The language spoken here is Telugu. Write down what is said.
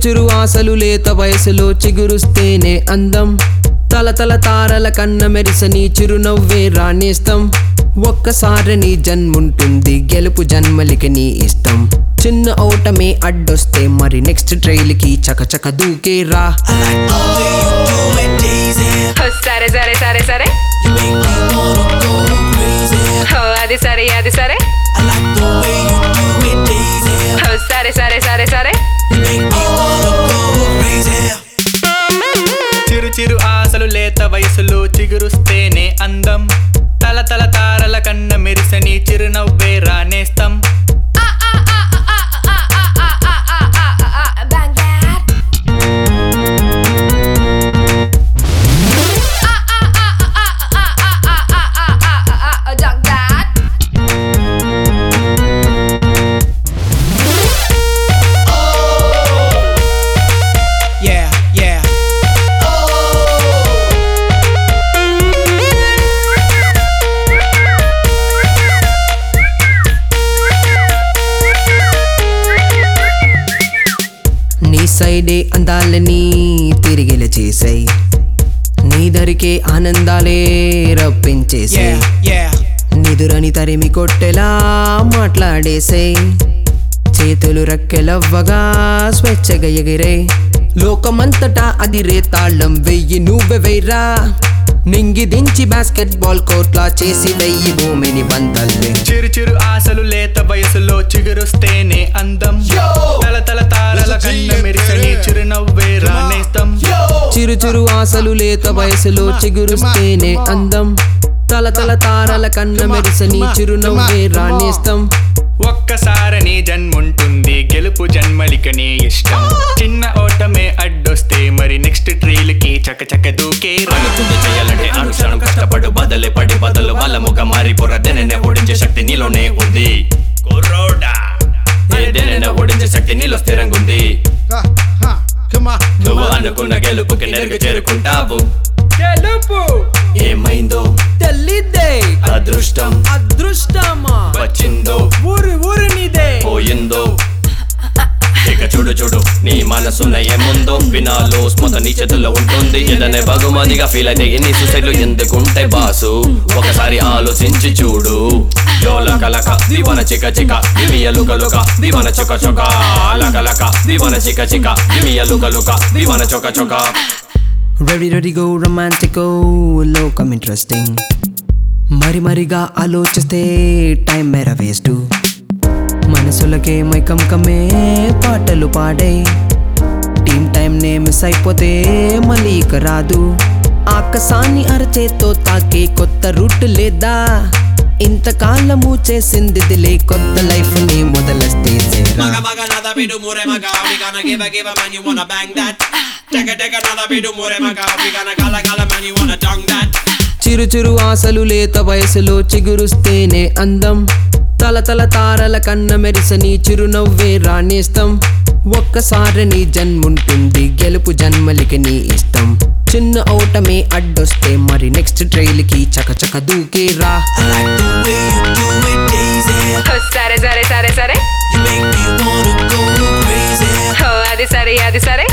చిరు ఆశలు లేత వయసులో చిగురుస్తేనే అందం తల తల తారల కన్న మెరిసని చిరునవ్వే రాణేస్తం ఒక్కసారి నీ జన్ముంటుంది గెలుపు జన్మలికి నీ ఇష్టం చిన్న ఓటమే అడ్డొస్తే మరి నెక్స్ట్ ట్రైల్ కి చకచక దూకేరా I like the way you do it, Daisy. సరే సరే సరే సరే You make me wanna go crazy. ఓ, అది సరే అది సరే I like the way you do it, Daisy. ఓ, సరే సరే సరే సరే You make me wanna go crazy. చిరు చిరు ఆశలు లేత వయసులో చిగురుస్తేనే అందం తల తల తారల కన్న మెరిసని చిరునవ్వే రానేస్తం Bang that. Dunk that. Yeah, yeah. నీ సైడే అందాలని తిరిగిల చేసాయి నీ దరికే ఆనందాలే రప్పించేసాయి Yeah, yeah. నిదురని తరిమి కొట్టెలా మాట్లాడేసే చేతులు రెక్కెలవ్వగా స్వేచ్ఛగా ఎగిరే లోకమంతటా అది రేతాళం వెయ్యి నువ్వె వెయ్రా నింగి దించి బాస్కెట్ బాల్ కోట్లా చేసి వెయ్యి భూమిని బందల్లే చిరు చిరు ఆశలు లేత వయసులో చిగురుస్తేనే అందం తల తల తారల కన్న మెరిసని చిరునవ్వే రానేస్తం చిరు చిరు ఆశలు లేత వయసులో చిగురుస్తేనే అందం తల తల తారల కన్న మెరిసని చిరునవ్వే రాణేస్తం ఒక్కసారి నీ జన్ముంటుంది గెలుపు జన్మలికనే ఇష్టం చిన్న ఓటమే అడ్డొస్తే మరి నెక్స్ట్ ట్రైల్ కి చక చక దూకే అనుకుంది చేయాలంటే అనుక్షణం కష్టపడు బదలే పడి బదులు బలముగా మారి పొరదెననే ఓడించే శక్తి నీలోనే ఉంది కుర్రోడా ఏదైనా ఓడించే శక్తి నీలో స్థిరంగా ఉంది Ha, ha. Come on. నువ్వు అనుకున్న గెలుపుకి నెరుగు చేరుకుంటావు గెలుపు ఏమైందో తెల్లిద్దే అదృష్టం అదృష్టమా వచ్చిందో ఊరి ఊరి నీదే పోయిందో ఇక చూడు చూడు నీ మనసున ఏముందో వినాలో స్మత నీ చేతుల్లో ఉంటుంది ఏదనే బహుమతిగా ఫీల్ అయితే ఎన్ని సూసైడ్లు ఎందుకుంటే బాసు ఒకసారి ఆలోచించి చూడు యోల కలక దివన చిక చిక దివియలు కలుక దివన చొక చొక లక లక దివన చిక చిక దివియలు కలుక దివన చొక చొక రెడీ రెడీ గో రొమాంటిక్ లోకం ఇంట్రెస్టింగ్ మరి మరిగా ఆలోచిస్తే టైం మేర వేస్ట్ మనసులకే మైకం కమ్మే పాటలు పాడే టీమ్ టైం నే మిస్ అయిపోతే మళ్ళీ ఇక రాదు ఆకాశాన్ని అరచేత్తో తాకే కొత్త రూట్ లేదా ఇంతకాలము చేసిందిదిలే కొత్త లైఫ్ ని మొదలస్తే చేరా Maga maga another bit of more maga. We gonna give a give a man you wanna bang that. Take a take another bit of more maga. We gonna gala gala man you wanna dong that. చిరు చిరు ఆశలు లేత వయసులో చిగురుస్తేనే అందం తల తల తారల కన్న మెరిసని చిరునవ్వే రాణేస్తం ఒక్కసారి నీ జన్ముంటుంది గెలుపు జన్మలికి నీ ఇష్టం చిన్న ఓటమే అడ్డొస్తే మరి నెక్స్ట్ ట్రైల్ కి చకచక దూకేరా I like the way you do it, Daisy. ఓ, సరే సరే సరే సరే You make me wanna go crazy. ఓ, అది సరే అది సరే